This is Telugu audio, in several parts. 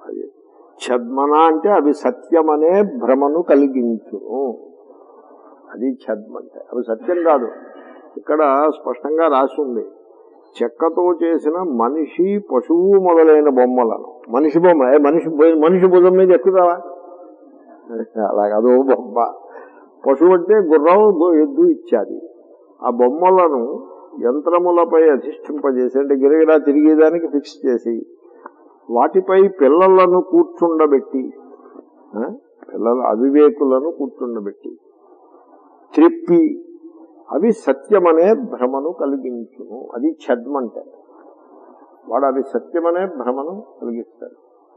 అది ఛద్మన అంటే అవి సత్యమనే భ్రమను కలిగించును అది ఛద్మ అంటే అవి సత్యం కాదు ఇక్కడ స్పష్టంగా రాసి ఉంది చెక్కతో చేసిన మనిషి పశువు మొదలైన బొమ్మలను మనిషి బొమ్మ ఏ మనిషి భు- మనిషి భుజం మీద ఎక్కుతావా అలాగే అదో బొమ్మ పశువు అంటే గుర్రం గు- ఎద్దు ఇత్యాది ఆ బొమ్మలను యంత్రములపై అధిష్ఠింపజేసి అంటే గిరగిరా తిరిగేదానికి ఫిక్స్ చేసి వాటిపై పిల్లలను కూర్చుండబెట్టి ఆ, పిల్లల అవివేకులను కూర్చుండబెట్టి త్రిప్పి అవి సత్యమనే భ్రమను కలిగించును అది ఛద్మ అంటే వాడు అది సత్యమనే భ్రమను కలిగిస్తాడు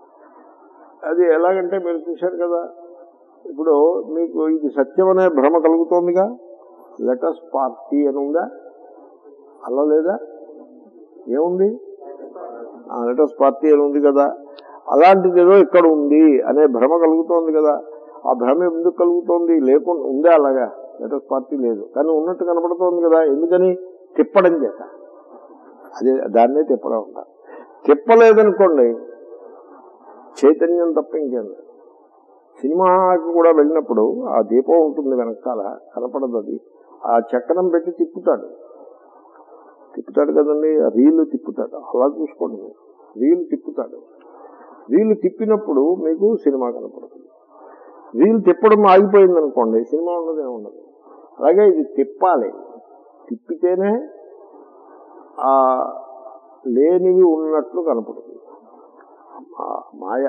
అది ఎలాగంటే మీరు చూశారు కదా ఇప్పుడు మీకు ఇది సత్యమనే భ్రమ కలుగుతోందిగా లెటస్ పార్టీ అని ఉందా అలా లేదా ఏముంది లెటస్ పార్టీ అని ఉంది కదా అలాంటిది ఏదో ఇక్కడ ఉంది అనే భ్రమ కలుగుతోంది కదా ఆ భ్రమ ఎందుకు కలుగుతోంది లేకుండా ఉందే అలాగా లెటస్ పార్టీ లేదు కానీ ఉన్నట్టు కనపడుతోంది కదా ఎందుకని తిప్పడం చేత అదే దాన్నే తిప్పడం ఉంటారు తిప్పలేదనుకోండి చైతన్యం తప్ప ఇంకేం లేదు సినిమాకి కూడా వెళ్ళినప్పుడు ఆ దీపం ఉంటుంది వెనకాల కనపడదు అది ఆ చక్రం పెట్టి తిప్పుతాడు తిప్పుతాడు కదండి ఆ రీలు తిప్పుతాడు అలా చూసుకోండి మీరు రీలు తిప్పుతాడు రీలు తిప్పినప్పుడు మీకు సినిమా కనపడుతుంది రీలు తిప్పడం ఆగిపోయింది అనుకోండి సినిమా ఉండదు ఉండదు అలాగే ఇది తిప్పాలి తిప్పితేనే ఆ లేనివి ఉన్నట్లు కనపడుతుంది ఆ మాయ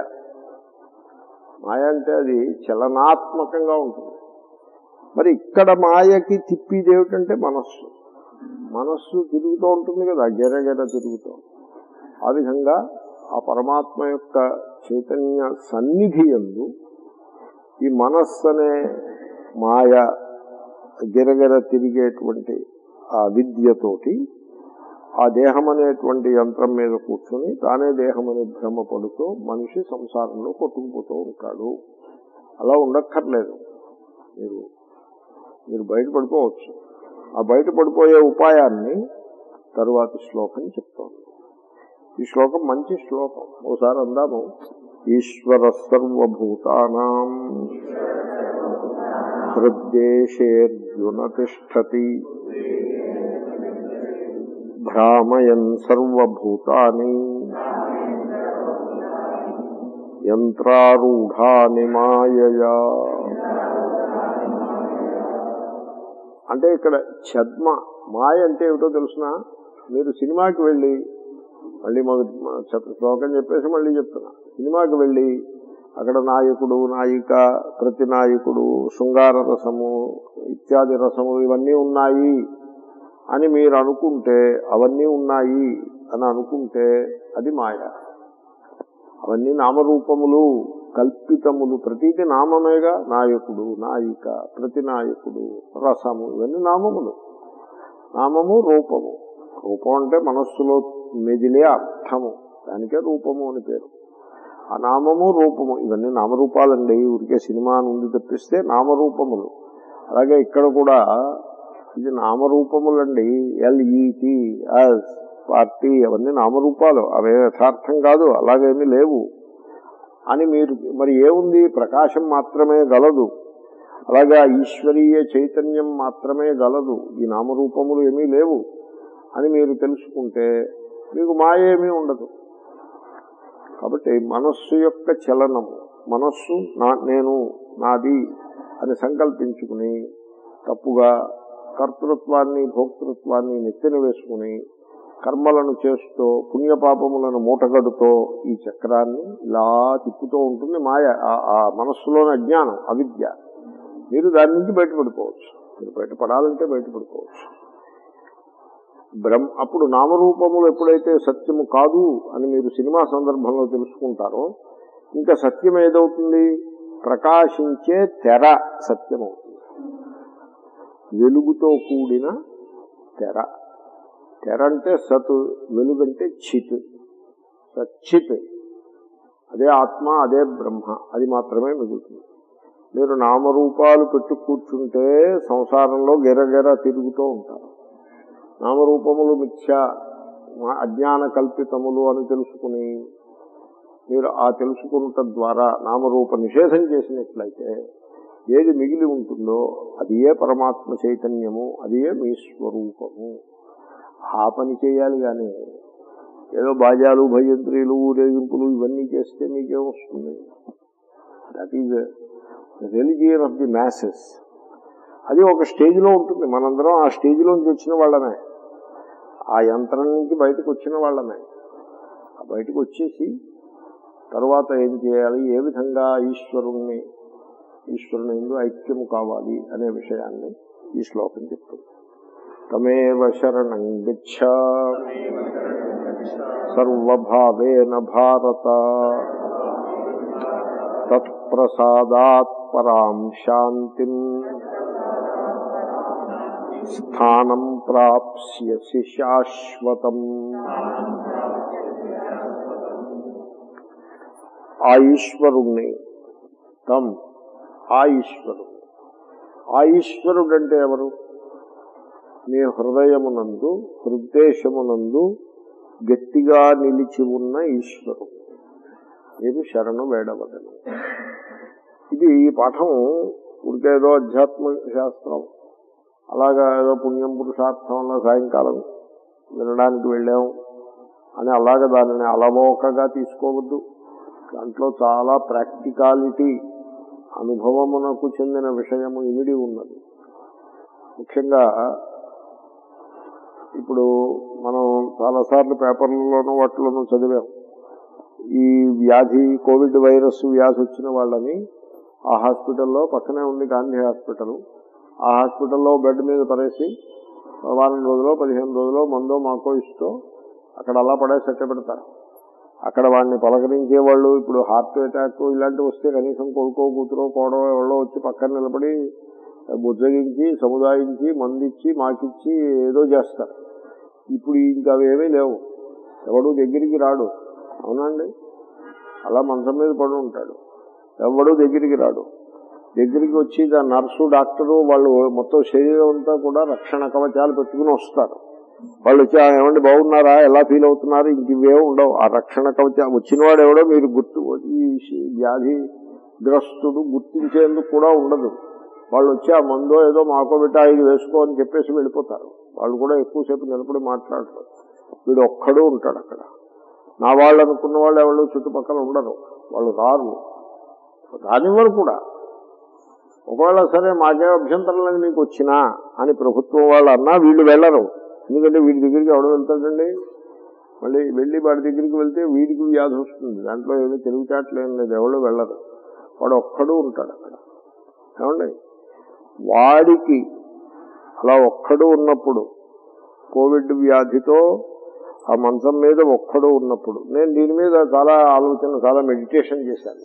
మాయ అంటే అది చలనాత్మకంగా ఉంటుంది మరి ఇక్కడ మాయకి తిప్పిది ఏమిటంటే మనస్సు మనస్సు తిరుగుతూ ఉంటుంది కదా గెరగెర తిరుగుతూ ఆ విధంగా ఆ పరమాత్మ యొక్క చైతన్య సన్నిధి ఎందు ఈ మనస్సు అనే మాయ గిరగిర తిరిగేటువంటి ఆ విద్యతోటి ఆ దేహం అనేటువంటి యంత్రం మీద కూర్చొని తానే దేహం అని భ్రమ పడుతూ మనిషి సంసారంలో కొట్టుకుపోతూ ఉంటాడు అలా ఉండక్కర్లేదు మీరు మీరు బయటపడిపోవచ్చు ఆ బయటపడిపోయే ఉపాయాన్ని తరువాతి శ్లోకం చెప్తోంది ఈ శ్లోకం మంచి శ్లోకం ఓసారి అందాము ఈశ్వర సర్వభూతానాం హృద్దేశేర్జున తిష్టతి భ్రామయన్ సర్వభూతాని యంత్రారూఢాని మాయయా అంటే ఇక్కడ ఛద్మ మాయ అంటే ఏమిటో తెలుసిన మీరు సినిమాకి వెళ్ళి మళ్ళీ మొదటి చెప్ప- శ్లోకం చెప్పేసి మళ్ళీ చెప్తున్నా సినిమాకి వెళ్ళి అక్కడ నాయకుడు నాయిక ప్రతి నాయకుడు శృంగార రసము ఇత్యాది రసము ఇవన్నీ ఉన్నాయి అని మీరు అనుకుంటే అవన్నీ ఉన్నాయి అని అనుకుంటే అది మాయ అవన్నీ నామరూపములు కల్పితములు ప్రతిది నామమేగా నాయకుడు నాయిక ప్రతి నాయకుడు రసము ఇవన్నీ నామములు నామము రూపము రూపం అంటే మనస్సులో మెదిలే అర్థము దానికే రూపము అని పేరు ఆ నామము రూపము ఇవన్నీ నామరూపాలండి ఊరికే సినిమా నుండి తెప్పిస్తే నామరూపములు అలాగే ఇక్కడ కూడా ఇది నామరూపములండి ఎల్ఈటి ఎస్ పార్టీ అవన్నీ నామరూపాలు అవే యథార్థం కాదు అలాగేమీ లేవు అని మీరు మరి ఏముంది ప్రకాశం మాత్రమే గలదు అలాగా ఈశ్వరీయ చైతన్యం మాత్రమే గలదు ఈ నామరూపములు ఏమీ లేవు అని మీరు తెలుసుకుంటే మీకు మాయ ఏమీ ఉండదు కాబట్టి మనస్సు యొక్క చలనము మనస్సు నా నేను నాది అని సంకల్పించుకుని తప్పుగా కర్తృత్వాన్ని భోక్తృత్వాన్ని నెత్తిన వేసుకుని కర్మలను చేస్తూ పుణ్యపాపములను మూటగడుతో ఈ చక్రాన్ని ఇలా తిప్పుతూ ఉంటుంది మాయ ఆ- ఆ మనస్సులోని అజ్ఞానం అవిద్య మీరు దాని నుంచి బయటపడిపోవచ్చు మీరు బయటపడాలంటే బయటపడిపోవచ్చు బ్రహ్మ అప్పుడు నామరూపములు ఎప్పుడైతే సత్యము కాదు అని మీరు సినిమా సందర్భంలో తెలుసుకుంటారో ఇంకా సత్యం ఏదవుతుంది ప్రకాశించే తెర సత్యం అవుతుంది వెలుగుతో కూడిన తెర తెర అంటే సత్ వెలుగంటే చిత్ సచ్చిత్ అదే ఆత్మ అదే బ్రహ్మ అది మాత్రమే మిగులుతుంది మీరు నామరూపాలు పెట్టు కూర్చుంటే సంసారంలో గిరగిర తిరుగుతూ ఉంటారు నామరూపములు మిథ్య మా అజ్ఞాన కల్పితములు అని తెలుసుకుని మీరు ఆ తెలుసుకున్నట ద్వారా నామరూప నిషేధం చేసినట్లయితే ఏది మిగిలి ఉంటుందో అది ఏ పరమాత్మ చైతన్యము అది ఏ మీ స్వరూపము ఆ పని చేయాలి కానీ ఏదో బాజాలు భయంత్రీలు ఊరేగింపులు ఇవన్నీ చేస్తే మీకేం వస్తుంది that is religion of the masses అది ఒక స్టేజ్లో ఉంటుంది మనందరం ఆ స్టేజ్లోంచి వచ్చిన వాళ్ళమే ఆ యంత్రం నుంచి బయటకు వచ్చిన వాళ్ళమే ఆ బయటకు వచ్చేసి తర్వాత ఏం చేయాలి ఏ విధంగా ఈశ్వరుణ్ణి ఈశ్వరుని ఎందు ఐక్యము కావాలి అనే విషయాన్ని ఈ శ్లోకం చెప్తుంది తమేవ శరణం గచ్చ సర్వభావేన భారత తత్ప్రసాదాత్ పరాం శాంతిం స్థానం ప్రాప్స్యసి శాశ్వతం ఆ ఈశ్వరుణ్ణి తమ్ ఆ ఈశ్వరుడు ఆ ఈశ్వరుడు అంటే ఎవరు మీ హృదయమునందు హృద్దేశమునందు గట్టిగా నిలిచి ఉన్న ఈశ్వరుడు మీరు శరణు వేడవదను ఇది ఈ పాఠం ఉడికేదో అధ్యాత్మ శాస్త్రం అలాగా ఏదో పుణ్యం పురుషార్థంలో సాయంకాలం వినడానికి వెళ్ళాం అని అలాగ దానిని అలవోకగా తీసుకోవద్దు దాంట్లో చాలా ప్రాక్టికాలిటీ అనుభవమునకు చెందిన విషయము ఇమిడి ఉన్నది ముఖ్యంగా ఇప్పుడు మనం చాలాసార్లు పేపర్లలోనూ వాటిలోనూ చదివాం ఈ వ్యాధి కోవిడ్ వైరస్ వ్యాధి వచ్చిన వాళ్ళని ఆ హాస్పిటల్లో పక్కనే ఉంది గాంధీ హాస్పిటల్ ఆ హాస్పిటల్లో బెడ్ మీద పడేసి వారం రోజులో పదిహేను రోజులో మందో మాకో ఇస్తూ అక్కడ అలా పడేసి ఎట్ట పెడతారు అక్కడ వాడిని పలకరించే వాళ్ళు ఇప్పుడు హార్ట్ అటాక్ ఇలాంటివి వస్తే కనీసం కొడుకో కూతురో కోడో ఎవరో వచ్చి పక్కన నిలబడి బుజ్జగించి సముదాయించి మందిచ్చి మాకిచ్చి ఏదో చేస్తారు ఇప్పుడు ఇంకా అవేమీ లేవు ఎవడు దగ్గరికి రాడు అవునండి అలా మంచం మీద పడి ఉంటాడు ఎవడు దగ్గరికి రాడు దగ్గరికి వచ్చి దా నర్సు డాక్టరు వాళ్ళు మొత్తం శరీరం అంతా కూడా రక్షణ కవచాలు పెట్టుకుని వస్తారు వాళ్ళు వచ్చి "ఆ, ఏమండి బాగున్నారా ఎలా ఫీల్ అవుతున్నారు ఇంక ఇవే ఉండవు ఆ రక్షణ కవచ వచ్చినవాడు ఎవడో మీరు గుర్తు ఈ వ్యాధి గ్రస్తుడు గుర్తించేందుకు కూడా ఉండదు వాళ్ళు వచ్చి ఆ మందో ఏదో మాకో బిడ్డ ఐదు వేసుకో అని చెప్పేసి వెళ్ళిపోతారు వాళ్ళు కూడా ఎక్కువసేపు నిలబడి మాట్లాడతారు వీడు ఒక్కడూ ఉంటాడు అక్కడ నా వాళ్ళు అనుకున్న వాళ్ళు ఎవరు చుట్టుపక్కల ఉండరు వాళ్ళు రారు రానివ్వరు కూడా ఒకవేళ సరే మాకే అభ్యంతరం లేదు మీకు వచ్చినా అని ప్రభుత్వం వాళ్ళు అన్నా వీళ్ళు వెళ్ళరు ఎందుకంటే వీడి దగ్గరికి ఎవడు వెళ్తాడండి మళ్ళీ వెళ్ళి వాడి దగ్గరికి వెళ్తే వీడికి వ్యాధి వస్తుంది దాంట్లో ఏమీ తెలివితేటలేం లేదు ఎవడు వెళ్ళరు వాడు ఒక్కడు ఉంటాడు అక్కడ ఏమండి వాడికి అలా ఒక్కడు ఉన్నప్పుడు కోవిడ్ వ్యాధితో ఆ మంచం మీద ఒక్కడు ఉన్నప్పుడు నేను దీని మీద చాలా ఆలోచన చాలా మెడిటేషన్ చేశాను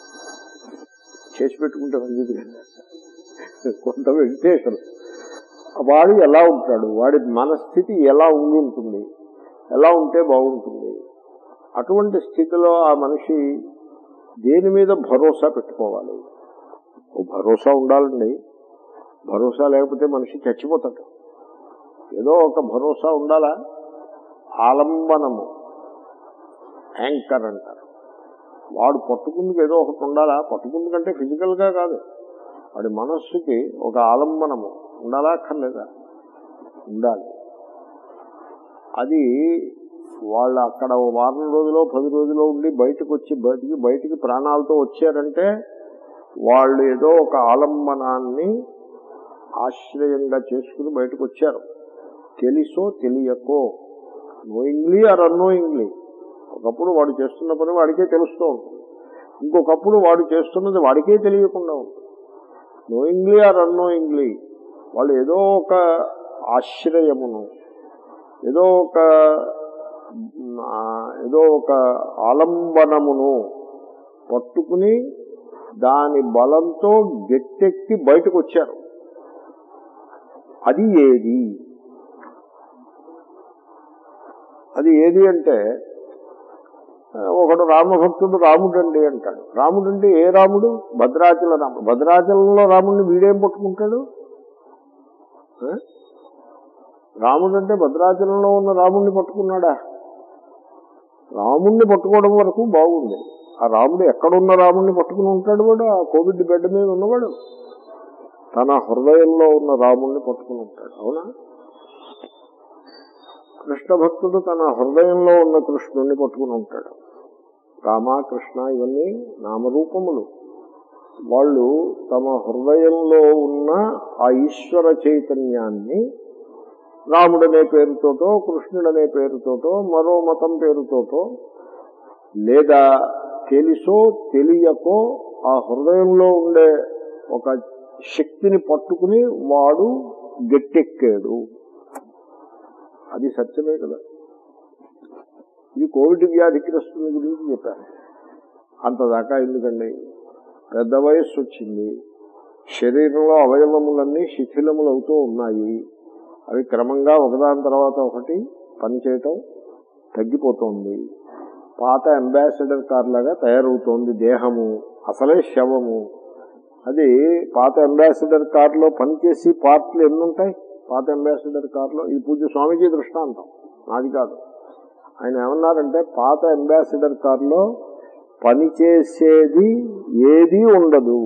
చేసి పెట్టుకుంటే మంచిది కదా. కొంత మెడిటేషన్ వాడు ఎలా ఉంటాడు వాడి మనస్థితి ఎలా ఉండి ఉంటుంది ఎలా ఉంటే బాగుంటుంది అటువంటి స్థితిలో ఆ మనిషి దేని మీద భరోసా పెట్టుకోవాలి ఓ భరోసా ఉండాలండి భరోసా లేకపోతే మనిషి చచ్చిపోతాడు ఏదో ఒక భరోసా ఉండాలా ఆలంబనము యాంకర్ అంటారు వాడు పట్టుకుందుకు ఏదో ఒకటి ఉండాలా పట్టుకుందుకంటే ఫిజికల్ గా కాదు వాడి మనస్సుకి ఒక ఆలంబనము ఉండాలా అక్కర్లేదా ఉండాలి అది వాళ్ళు అక్కడ ఓ వారం రోజులో పది రోజులో ఉండి బయటకు వచ్చి బయటికి బయటికి ప్రాణాలతో వచ్చారంటే వాళ్ళు ఏదో ఒక ఆలంబనాన్ని ఆశ్రయంగా చేసుకుని బయటకు వచ్చారు తెలుసో తెలియకో నోయింగ్లీ ఆర్ అన్నోయింగ్లీ ఒకప్పుడు వాడు చేస్తున్న పని వాడికే తెలుస్తూ ఉంటుంది ఇంకొకప్పుడు వాడు చేస్తున్నది వాడికే తెలియకుండా ఉంటుంది నోయింగ్లీ ఆర్ అన్నోయింగ్లీ వాళ్ళు ఏదో ఒక ఆశ్రయమును ఏదో ఒక ఆ, ఏదో ఒక ఆలంబనమును పట్టుకుని దాని బలంతో గట్టెక్కి బయటకు వచ్చారు అది ఏది అది ఏది అంటే ఆ, ఒకడు రామభక్తుడు రాముడు అండి అంటాడు రాముడు అంటే ఏ రాముడు భద్రాచల రాముడు భద్రాచలంలో రాముడిని వీడేం పట్టుకుంటాడు ఆ? రాముడు అంటే భద్రాచలంలో ఉన్న రాముడిని పట్టుకున్నాడా రాముణ్ణి పట్టుకోవడం వరకు బాగుంది ఆ రాముడు ఎక్కడున్న రాముణ్ణి పట్టుకుని ఉంటాడు వాడు ఆ కోవిడ్ బెడ్ మీద ఉన్నవాడు తన హృదయంలో ఉన్న రాముణ్ణి పట్టుకుని ఉంటాడు అవునా కృష్ణ భక్తుడు తన హృదయంలో ఉన్న కృష్ణుణ్ణి పట్టుకుని ఉంటాడు రామ కృష్ణ ఇవన్నీ నామరూపములు వాళ్ళు తమ హృదయంలో ఉన్న ఆ ఈశ్వర చైతన్యాన్ని రాముడనే పేరుతోటో కృష్ణుడనే పేరుతోటో మరో మతం పేరుతోటో లేదా తెలిసో తెలియకో ఆ హృదయంలో ఉండే ఒక శక్తిని పట్టుకుని వాడు గట్టెక్కాడు అది సత్యమే కదా ఇది కోవిడ్ వ్యాధిగ్రస్తుల గురించి చెప్పాను అంతదాకా ఎందుకండి పెద్ద వయస్సు వచ్చింది శరీరంలో అవయవములన్నీ శిథిలములు అవుతూ ఉన్నాయి అవి క్రమంగా ఒకదాని తర్వాత ఒకటి పనిచేయటం తగ్గిపోతోంది పాత అంబాసిడర్ కార్ లాగా తయారవుతోంది దేహము అసలే శవము అది పాత అంబాసిడర్ కార్లో పనిచేసి పార్ట్లు ఎన్ని ఉంటాయి పాత అంబాసిడర్ కార్లో ఈ పూజ స్వామీజీ దృష్టాంతం నాది కాదు ఆయన ఏమన్నారంటే పాత అంబాసిడర్ కార్లో పనిచేసేది ఏది ఉండదు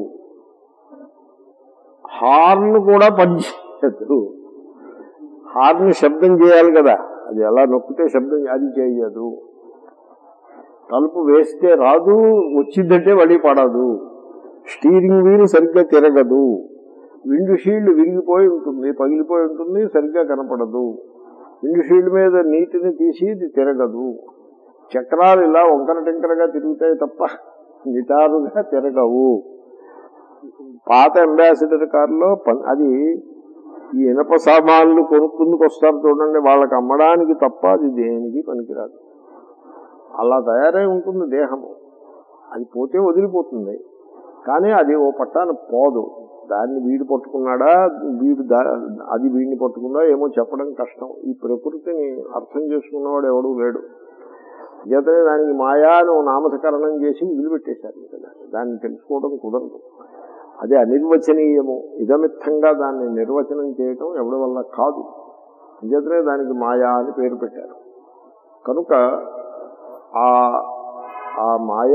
హార్న్ కూడా పనిచేయదు హార్న్ శబ్దం చేయాలి కదా అది ఎలా నొక్కితే శబ్దం అది చేయదు తలుపు వేస్తే రాదు వచ్చిందంటే వడి పడదు స్టీరింగ్ వీల్ సరిగ్గా తిరగదు విండ్ షీల్డ్ విరిగిపోయి ఉంటుంది పగిలిపోయి ఉంటుంది సరిగ్గా కనపడదు విండ్ షీల్డ్ మీద నీటిని తీసి ఇది తిరగదు చక్రాలు ఇలా వంకర టింకరగా తిరుగుతాయి తప్ప నిటారుగా తిరగవు పాత అంబాసిడర్ కారులో పని అది ఈ ఇనప సామాన్లు కొనుక్కుందుకు వస్తారు చూడండి వాళ్ళకి అమ్మడానికి తప్ప అది దేనికి పనికిరాదు అలా తయారై ఉంటుంది దేహము అది పోతే వదిలిపోతుంది కానీ అది ఓ పట్టాన పోదు దాన్ని వీడు పట్టుకున్నాడా వీడు దా- అది వీడిని పట్టుకుందా ఏమో చెప్పడం కష్టం ఈ ప్రకృతిని అర్థం చేసుకున్నవాడు ఎవడూ లేడు చేతనే దానికి మాయా అని ఓ నామకరణం చేసి వదిలిపెట్టేశారు ఇంకా దాన్ని. దాన్ని తెలుసుకోవడం కుదరదు అది అనిర్వచనీయము ఇదమిత్తంగా దాన్ని నిర్వచనం చేయటం ఎవడి వల్ల కాదు చేతనే దానికి మాయా అని పేరు పెట్టారు కనుక ఆ ఆ మాయ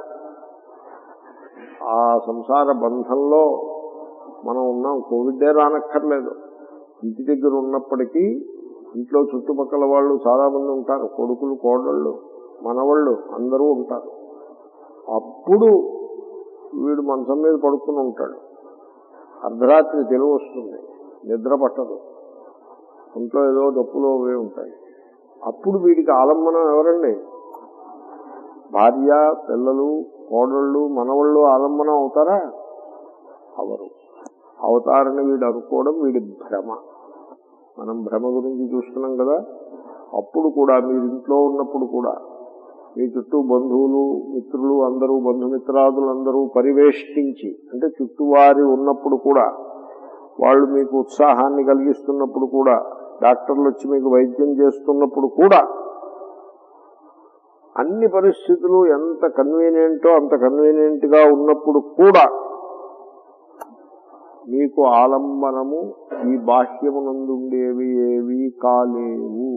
ఆ సంసార బంధంలో మనం ఉన్నాం కోవిడ్డే రానక్కర్లేదు ఇంటి దగ్గర ఉన్నప్పటికీ ఇంట్లో చుట్టుపక్కల వాళ్ళు చాలా మంది ఉంటారు కొడుకులు కోడళ్ళు మనవాళ్ళు అందరూ ఉంటారు అప్పుడు వీడు మంచం మీద పడుకుని ఉంటాడు అర్ధరాత్రి తెలివి వస్తుంది నిద్ర పట్టదు ఇంట్లో ఏదో డప్పులు అవి ఉంటాయి అప్పుడు వీడికి ఆలంబనం ఎవరండి భార్య పిల్లలు కోడళ్ళు మనవళ్ళు ఆలంబనం అవుతారా అవరు అవతారని వీడు అనుకోవడం వీడి భ్రమ మనం భ్రమ గురించి చూస్తున్నాం కదా అప్పుడు కూడా మీరు ఇంట్లో ఉన్నప్పుడు కూడా మీ చుట్టూ బంధువులు మిత్రులు అందరూ బంధుమిత్రాదులందరూ పరివేష్టించి అంటే చుట్టువారి ఉన్నప్పుడు కూడా వాళ్ళు మీకు ఉత్సాహాన్ని కలిగిస్తున్నప్పుడు కూడా డాక్టర్లు వచ్చి మీకు వైద్యం చేస్తున్నప్పుడు కూడా అన్ని పరిస్థితులు ఎంత కన్వీనియంటో అంత కన్వీనియంట్ గా ఉన్నప్పుడు కూడా మీకు ఆలంబనము ఈ బాహ్యమునందుండేవి ఏవి కాలేవు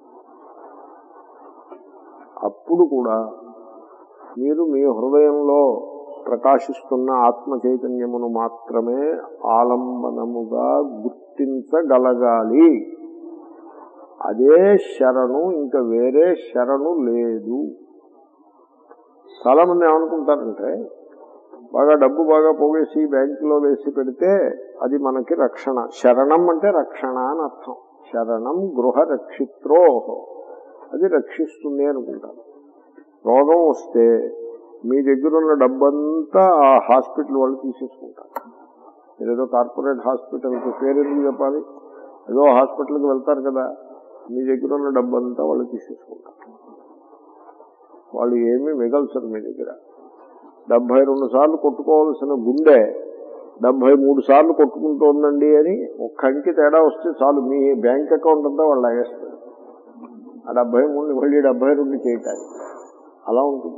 అప్పుడు కూడా మీరు మీ హృదయంలో ప్రకాశిస్తున్న ఆత్మ చైతన్యమును మాత్రమే ఆలంబనముగా గుర్తించగలగాలి అదే శరణు ఇంకా వేరే శరణు లేదు చాలా మంది ఏమనుకుంటారంటే బాగా డబ్బు బాగా పోగేసి బ్యాంకులో వేసి పెడితే అది మనకి రక్షణ శరణం అంటే రక్షణ అని అర్థం శరణం గృహ రక్షిత్రో అది రక్షిస్తుంది అనుకుంటారు రోగం వస్తే మీ దగ్గర ఉన్న డబ్బంతా ఆ హాస్పిటల్ వాళ్ళు తీసేసుకుంటారు మీరు ఏదో కార్పొరేట్ హాస్పిటల్కి పేరు ఎందుకు చెప్పాలి ఏదో హాస్పిటల్కి వెళ్తారు కదా మీ దగ్గర ఉన్న డబ్బంతా వాళ్ళు తీసేసుకుంటారు వాళ్ళు ఏమీ మిగల్చరు మీ దగ్గర డెబ్బై రెండు సార్లు కొట్టుకోవాల్సిన గుండె డెబ్బై మూడు సార్లు కొట్టుకుంటోందండి అని ఒక్క అంకి తేడా వస్తే చాలు మీ బ్యాంక్ అకౌంట్ అంతా వాళ్ళు లాగేస్తారు ఆ డెబ్బై మూడు మళ్ళీ డెబ్బై రెండు చేయటానికి అలా ఉంటుంది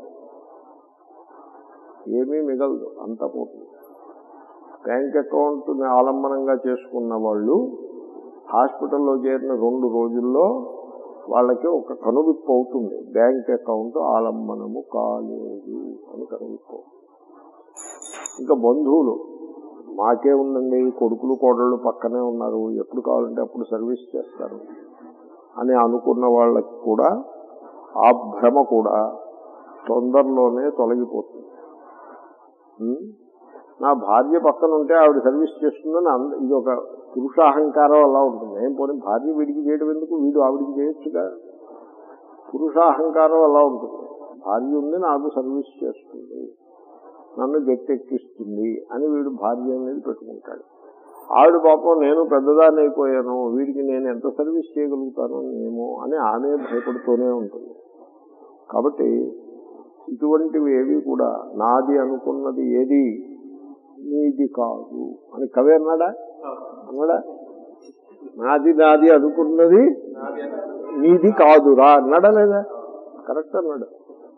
ఏమీ మిగలదు అంత పోతుంది బ్యాంక్ అకౌంట్ ఆలంబనంగా చేసుకున్న వాళ్ళు హాస్పిటల్లో చేరిన రెండు రోజుల్లో వాళ్ళకి ఒక కనువిప్పు అవుతుంది బ్యాంక్ అకౌంట్ ఆలంబనము కాలేదు అని కనువిప్పు ఇంకా బంధువులు మాకే ఉందండి కొడుకులు కోడళ్ళు పక్కనే ఉన్నారు ఎప్పుడు కావాలంటే అప్పుడు సర్వీస్ చేస్తారు అని అనుకున్న వాళ్ళకి కూడా ఆ భ్రమ కూడా తొందరలోనే తొలగిపోతుంది ఉం? నా భార్య పక్కన ఉంటే ఆవిడ సర్వీస్ చేస్తుందని అంద ఇది ఒక పురుషాహంకారం అలా ఉంటుంది ఏం పోనీ భార్య వీడికి చేయడం ఎందుకు వీడు ఆవిడికి చేయొచ్చుగా పురుషాహంకారం అలా ఉంటుంది భార్య ఉంది నాకు సర్వీస్ చేస్తుంది నన్ను గట్టెక్కిస్తుంది అని వీడు భార్య అనేది పెట్టుకుంటాడు ఆవిడ పాపం నేను పెద్దదాన్ని అయిపోయాను వీడికి నేను ఎంత సర్వీస్ చేయగలుగుతాను ఏమో అని ఆమె భయపడుతూనే ఉంటుంది కాబట్టి ఇటువంటివి ఏవి కూడా నాది అనుకున్నది ఏది నీది కాదు అని కవి అన్నాడా అన్నాడా నాది నాది అనుకున్నది నీది కాదురా అన్నాడా లేదా కరెక్ట్ అన్నాడు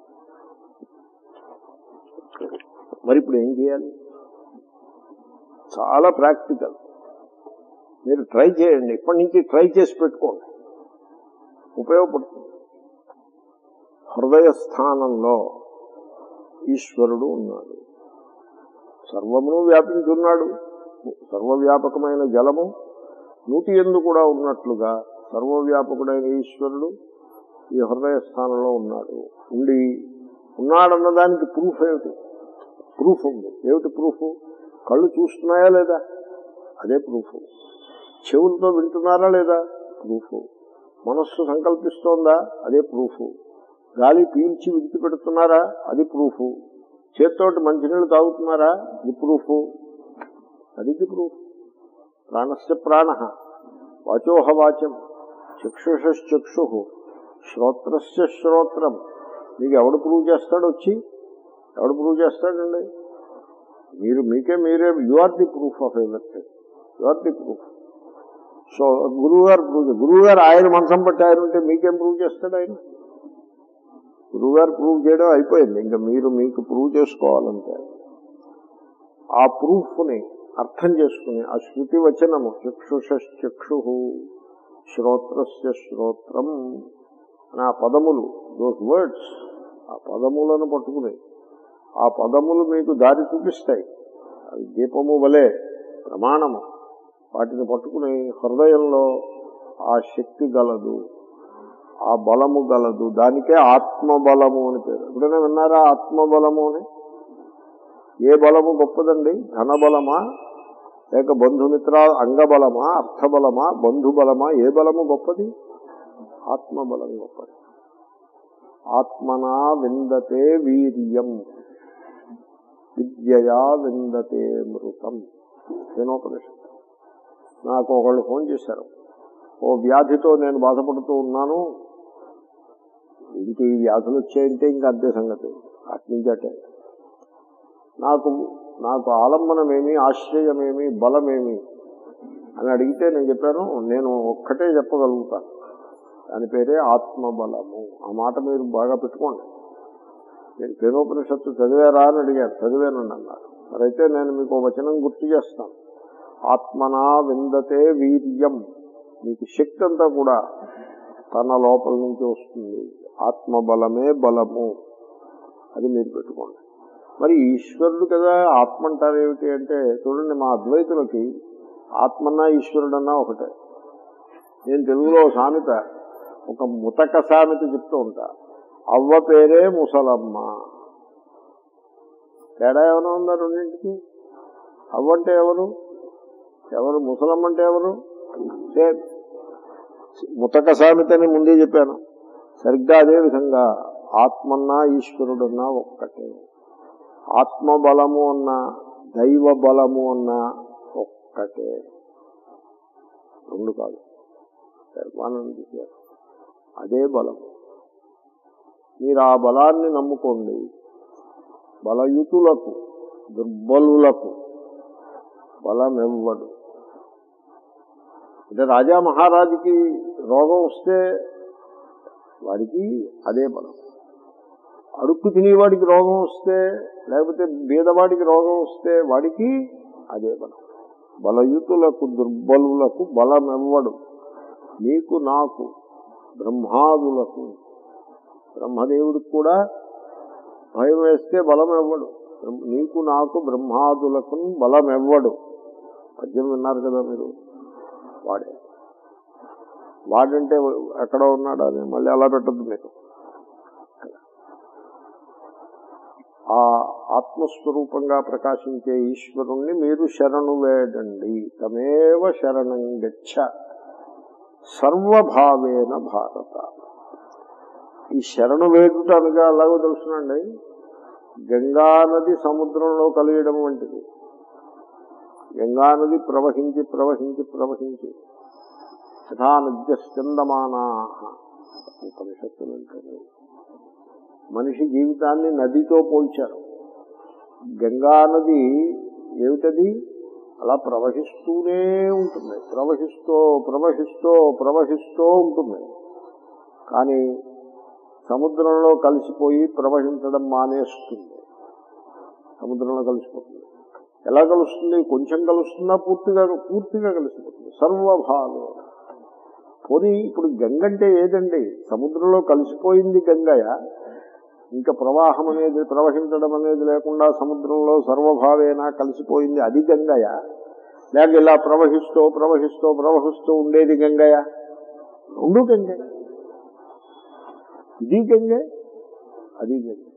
మరి ఇప్పుడు ఏం చేయాలి చాలా ప్రాక్టికల్ మీరు ట్రై చేయండి ఇప్పటి నుంచి ట్రై చేసి పెట్టుకోండి ఉపయోగపడుతుంది హృదయ స్థానంలో ఈశ్వరుడు ఉన్నాడు సర్వమును వ్యాపించున్నాడు సర్వవ్యాపకమైన జలము నూటి ఎందు కూడా ఉన్నట్లుగా సర్వవ్యాపకుడైన ఈశ్వరుడు ఈ హృదయ స్థానంలో ఉన్నాడు ఉండి ఉన్నాడన్న దానికి ప్రూఫ్ ఏమిటి ప్రూఫ్ ఉంది ఏమిటి ప్రూఫ్ కళ్ళు చూస్తున్నాయా లేదా అదే ప్రూఫ్ చెవులతో వింటున్నారా లేదా ప్రూఫ్ మనస్సు సంకల్పిస్తోందా అదే ప్రూఫ్ గాలి పీల్చి విడిచిపెడుతున్నారా అది ప్రూఫ్ చేత్తోటి మంచినీళ్ళు తాగుతున్నారా అది ప్రూఫ్ అది ప్రూఫ్ ప్రాణస్య ప్రాణ వాచోహ వాచం చక్షుషక్షు శ్రోత్రస్య శ్రోత్రం మీకు ఎవడు ప్రూవ్ చేస్తాడు వచ్చి ఎవడు ప్రూవ్ చేస్తాడండి మీరు మీకే మీరే you are the proof of everything you are the proof so గురువు గారు ప్రూవ్ గురువు గారు ఆయన మనసం పట్టి ఆయన ఉంటే మీకేం ప్రూవ్ చేస్తాడు ఆయన గురువు గారు ప్రూవ్ చేయడం అయిపోయింది ఇంకా మీరు మీకు ప్రూవ్ చేసుకోవాలంటే ఆ ప్రూఫ్ ని అర్థం చేసుకుని ఆ శృతి వచనము చక్షుషక్షు శ్రోత్రస్య శ్రోత్రం అని ఆ పదములు దోస్ వర్డ్స్ ఆ పదములను పట్టుకుని ఆ పదములు మీకు దారి చూపిస్తాయి అవి దీపము వలె ప్రమాణము వాటిని పట్టుకుని హృదయంలో ఆ శక్తి గలదు ఆ బలము గలదు దానికే ఆత్మబలము అని పేరు ఎప్పుడైనా విన్నారా ఆత్మబలము అని ఏ బలము గొప్పదండి ధనబలమా లేక బంధుమిత్ర అంగబలమా అర్థబలమా బంధుబలమా ఏ బలము గొప్పది ఆత్మబలం గొప్పది ఆత్మనా విందతే వీర్యం విద్యయా విందతే మృతం దినోపనిషత్తు నాకు ఒకళ్ళు ఫోన్ చేశారు ఓ వ్యాధితో నేను బాధపడుతూ ఉన్నాను ఇంక ఈ వ్యాధులు వచ్చాయంటే ఇంకా అంతే సంగతి అట్నుంచటే నాకు నాకు ఆలంబనమేమి ఆశ్రయమేమి బలమేమి అని అడిగితే నేను చెప్పాను నేను ఒక్కటే చెప్పగలుగుతాను దాని పేరే ఆత్మబలము ఆ మాట మీరు బాగా పెట్టుకోండి నేను పేరోపనిషత్తు చదివారా అని అడిగారు చదివానండి అన్నారు మరైతే నేను మీకు ఒక వచనం గుర్తు చేస్తాను ఆత్మనా విందతే వీర్యం మీకు శక్తి అంతా కూడా తన లోపల నుంచి వస్తుంది ఆత్మబలమే బలము అది మీరు పెట్టుకోండి మరి ఈశ్వరుడు కదా ఆత్మ అంటారు ఏమిటి అంటే చూడండి మా అద్వైతులకి ఆత్మన్నా ఈశ్వరుడన్నా ఒకటే నేను తెలుగులో ఒక సామెత ఒక ముతక సామెత చెప్తూ ఉంటా అవ్వ పేరే ముసలమ్మ తేడా ఏమైనా ఉందా రెండింటికి అవ్వ అంటే ఎవరు ఎవరు ముసలమ్మ అంటే ఎవరు సేమ్ ముతక సామెతని ముందే చెప్పాను సరిగ్గా అదే విధంగా ఆత్మన్నా ఈశ్వరుడన్నా ఒక్కటే ఆత్మబలము అన్న దైవ బలము అన్న ఒక్కటే రెండు కాదు నిర్మాణం చేశారు అదే బలం మీరు ఆ బలాన్ని నమ్ముకోండి బలయుతులకు దుర్బలులకు బలమివ్వడు అంటే రాజా మహారాజుకి రోగం వస్తే వాడికి అదే బలం అడుక్కు తినేవాడికి రోగం వస్తే లేకపోతే బీదవాడికి రోగం వస్తే వాడికి అదే బలం బలయుతులకు దుర్బలులకు బలమివ్వడు నీకు నాకు బ్రహ్మాదులకు బ్రహ్మదేవుడికి కూడా భయం వేస్తే బలం ఇవ్వడు నీకు నాకు బ్రహ్మాదులకు బలం ఇవ్వడు పద్యం విన్నారు కదా మీరు వాడే వాడంటే ఎక్కడ ఉన్నాడా అని మళ్ళీ అలా పెట్టద్దు మీరు ఆ ఆత్మస్వరూపంగా ప్రకాశించే ఈశ్వరుణ్ణి మీరు శరణు వేడండి తమేవ శరణం గచ్చ సర్వభావేన భారత ఈ శరణు వేడుట అనగా అలాగో తెలుసునండి గంగా నది సముద్రంలో కలియడం వంటిది గంగా నది ప్రవహించి ప్రవహించి ప్రవహించి యథా నద్య స్కందమానా ఉపనిషత్తులు అంటారు మనిషి జీవితాన్ని నదితో పోల్చారు గంగా నది ఏమిటది అలా ప్రవహిస్తూనే ఉంటుంది ప్రవహిస్తూ ప్రవహిస్తూ ప్రవహిస్తూ ఉంటుంది కానీ సముద్రంలో కలిసిపోయి ప్రవహించడం మానేస్తుంది సముద్రంలో కలిసిపోతుంది ఎలా కలుస్తుంది కొంచెం కలుస్తుందా పూర్తిగా పూర్తిగా కలిసిపోతుంది సర్వభావం పోనీ ఇప్పుడు గంగ అంటే ఏదండి సముద్రంలో కలిసిపోయింది గంగయ ఇంకా ప్రవాహం అనేది ప్రవహించడం అనేది లేకుండా సముద్రంలో సర్వభావేనా కలిసిపోయింది అది గంగయ లేక ఇలా ప్రవహిస్తూ ప్రవహిస్తూ ప్రవహిస్తూ ఉండేది గంగయ రెండు గంగే ఇది గంగే అది గంగే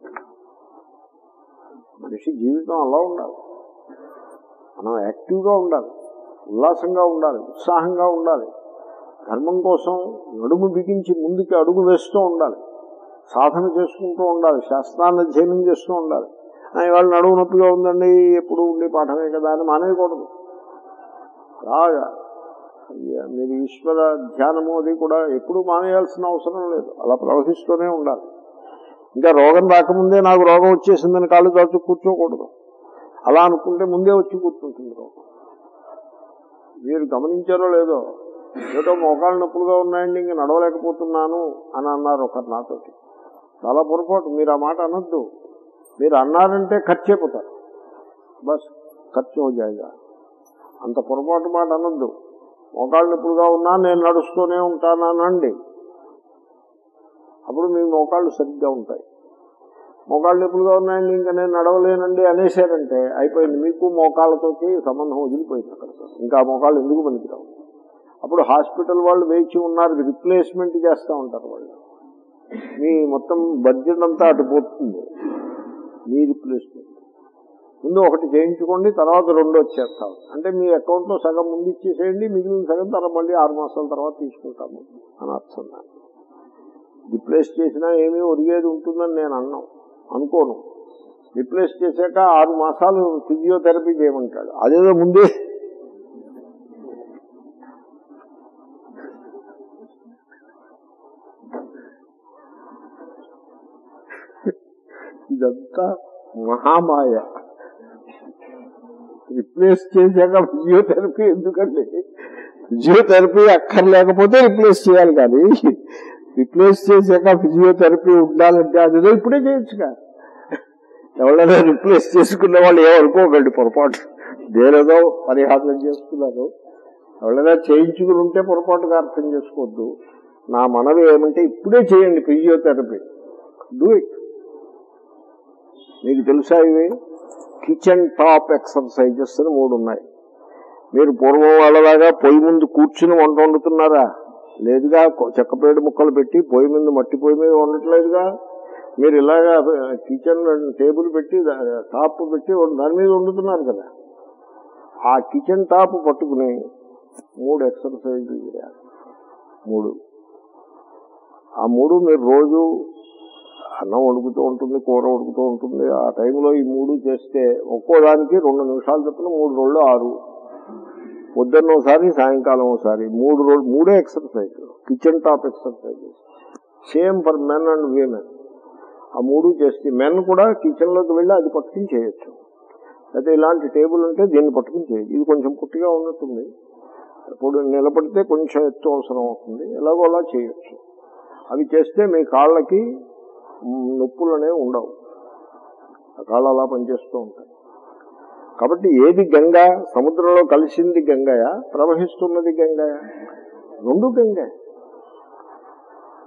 మనిషి జీవితం అలా ఉండాలి మనం యాక్టివ్గా ఉండాలి ఉల్లాసంగా ఉండాలి ఉత్సాహంగా ఉండాలి ధర్మం కోసం నడుము బిగించి ముందుకి అడుగు వేస్తూ ఉండాలి సాధన చేసుకుంటూ ఉండాలి శాస్త్రాన్ని అధ్యయనం చేస్తూ ఉండాలి ఇవాళ నడుము నొప్పిగా ఉందండి ఎప్పుడు ఉండే పాఠమే కదా అని మానేయకూడదు బాగా మీరు ఈశ్వర ధ్యానము అది కూడా ఎప్పుడు మానేయాల్సిన అవసరం లేదు అలా ప్రవహిస్తూనే ఉండాలి ఇంకా రోగం రాకముందే నాకు రోగం వచ్చేసిందని కాళ్ళు దాచు కూర్చోకూడదు అలా అనుకుంటే ముందే వచ్చి కూర్చుంటుంది రోగం మీరు గమనించారో లేదో ఏదో మోకాళ్ళు నొప్పులుగా ఉన్నాయండి ఇంక నడవలేకపోతున్నాను అని అన్నారు ఒకరు నాతోటి చాలా పొరపాటు మీరు ఆ మాట అనొద్దు మీరు అన్నారంటే ఖర్చు అయిపోతారు బస్ ఖర్చు అవుజాయిగా అంత పొరపాటు మాట అనొద్దు మోకాళ్ళు నొప్పులుగా ఉన్నా నేను నడుస్తూనే ఉంటానండి అప్పుడు మీ మోకాళ్ళు సరిగ్గా ఉంటాయి మోకాళ్ళు నొప్పులుగా ఉన్నాయండి ఇంకా నేను నడవలేనండి అనేసారంటే అయిపోయింది మీకు మోకాళ్ళతోటి సంబంధం వదిలిపోయింది అక్కడ ఇంకా మోకాళ్ళు ఎందుకు పనికిరావు అప్పుడు హాస్పిటల్ వాళ్ళు వేచి ఉన్నారు రిప్లేస్మెంట్ చేస్తూ ఉంటారు వాళ్ళు మీ మొత్తం బడ్జెట్ అంతా అటు పోతుంది మీ రిప్లేస్మెంట్ ముందు ఒకటి చేయించుకోండి తర్వాత రెండు వచ్చేస్తాం అంటే మీ అకౌంట్లో సగం ముందు ఇచ్చేసేయండి మిగిలిన సగం తర్వాత మళ్ళీ ఆరు మాసాల తర్వాత తీసుకుంటాము అని అర్థం దాన్ని రిప్లేస్ చేసినా ఏమీ ఒరిగేది ఉంటుందని నేను అన్నాం అనుకోను రిప్లేస్ చేశాక ఆరు మాసాలు ఫిజియోథెరపీ చేయమంటాడు అదేదో ముందే ఇదంతా మహామాయ రిప్లేస్ చేశాక ఫిజియోథెరపీ ఎందుకండి ఫిజియోథెరపీ అక్కర్లేకపోతే రిప్లేస్ చేయాలి కానీ రిప్లేస్ చేశాక ఫిజియోథెరపీ ఉండాలంటే అదేదో ఇప్పుడే చేయొచ్చుగా ఎవరైనా రిప్లేస్ చేసుకున్న వాళ్ళు ఏమనుకోకండి పొరపాటు దేనిదో పరిహారం చేసుకున్నారు ఎవరైనా చేయించుకుని ఉంటే పొరపాటుగా అర్థం చేసుకోవద్దు నా మనవి ఏమంటే ఇప్పుడే చేయండి ఫిజియోథెరపీ డూ ఇట్ మీకు తెలుసా ఇవి కిచెన్ టాప్ ఎక్సర్సైజెస్ అని మూడు ఉన్నాయి మీరు పూర్వం వాళ్ళలాగా పొయ్యి ముందు కూర్చుని వంట వండుతున్నారా లేదుగా చెక్కపేడు ముక్కలు పెట్టి పొయ్యి మీద మట్టి పొయ్యి మీద వండట్లేదుగా మీరు ఇలాగా కిచెన్ టేబుల్ పెట్టి టాప్ పెట్టి దాని మీద వండుతున్నారు కదా ఆ కిచెన్ టాప్ పట్టుకుని మూడు ఎక్సర్సైజులు చేయాలి మూడు ఆ మూడు మీరు రోజు అన్నం ఉడుకుతూ ఉంటుంది కూర ఉడుకుతూ ఉంటుంది ఆ టైంలో ఈ మూడు చేస్తే ఒక్కో దానికి రెండు నిమిషాలు చొప్పున మూడు రోజులు ఆరు పొద్దున్న ఒకసారి సాయంకాలం ఒకసారి మూడు రోజులు మూడే exercise kitchen top exercise same for men and women ఆ మూడు చేస్తే మెన్ కూడా కిచెన్ లోకి వెళ్ళి అది పట్టుకుని చేయొచ్చు అయితే ఇలాంటి టేబుల్ ఉంటే దీన్ని పట్టుకుని చేయొచ్చు ఇది కొంచెం పుట్టిగా ఉన్నట్టుంది ఇప్పుడు నిలబడితే కొంచెం ఎత్తు అవసరం అవుతుంది ఎలాగో అలా చేయొచ్చు అవి చేస్తే మీ కాళ్ళకి నొప్పులు అనేవి ఉండవు ఆ కాళ్ళు అలా పనిచేస్తూ ఉంటాయి కాబట్టి ఏది గంగ సముద్రంలో కలిసింది గంగయ ప్రవహిస్తున్నది గంగయ రెండు గంగ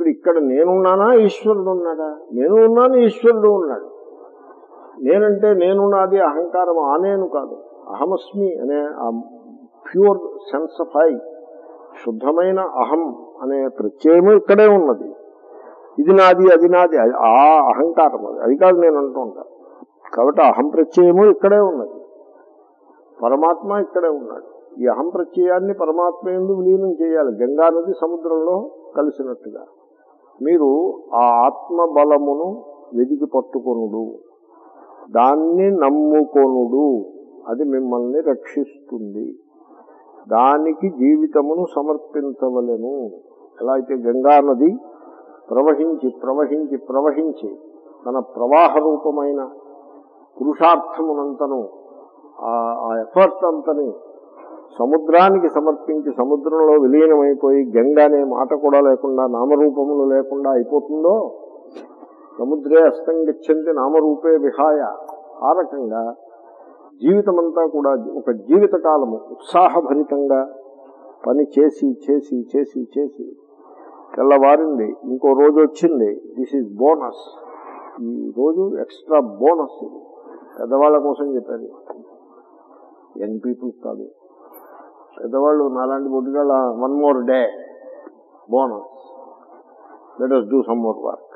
ఇప్పుడు ఇక్కడ నేనున్నానా ఈశ్వరుడు ఉన్నాడా నేను ఉన్నాను ఈశ్వరుడు ఉన్నాడు నేనంటే నేను నాది అహంకారం ఆ నేను కాదు అహమస్మి అనే ఆ ప్యూర్ సెన్స్ ఆఫ్ ఐ శుద్ధమైన అహం అనే ప్రత్యయము ఇక్కడే ఉన్నది ఇది నాది అది నాది అది- ఆ అహంకారం అది అది కాదు నేను అంటూ ఉంటాను కాబట్టి అహం ప్రత్యయము ఇక్కడే ఉన్నది పరమాత్మ ఇక్కడే ఉన్నాడు ఈ అహం ప్రత్యయాన్ని పరమాత్మ ఎందు విలీనం చేయాలి గంగా నది సముద్రంలో కలిసినట్టుగా మీరు ఆ ఆత్మ బలమును వెదికి పట్టుకొనుడు దాన్ని నమ్ముకొనుడు అది మిమ్మల్ని రక్షిస్తుంది దానికి జీవితమును సమర్పించవలెను ఎలా అయితే గంగా నది ప్రవహించి ప్రవహించి ప్రవహించి తన ప్రవాహ రూపమైన పురుషార్థమునంతను ఆ- ఆ ఎఫర్ట్ అంతని సముద్రానికి సమర్పించి సముద్రంలో విలీనమైపోయి గంగ అనే మాట కూడా లేకుండా నామరూపములు లేకుండా అయిపోతుందో సముద్రే అస్తం గచ్చంతి నామరూపే విహాయ ఆ రకంగా జీవితమంతా కూడా ఒక జీవిత కాలము ఉత్సాహభరితంగా పని చేసి చేసి చేసి చేసి తెల్లవారింది ఇంకో రోజు వచ్చింది దిస్ ఈజ్ బోనస్ ఈ రోజు ఎక్స్ట్రా బోనస్ ఇది పెద్దవాళ్ళ కోసం చెప్పారు యంగ్ పీపుల్స్ కాదు పెద్దవాళ్ళు నాలాంటి బొడ్డుగాళ్ళ one more day bonus let us do some more work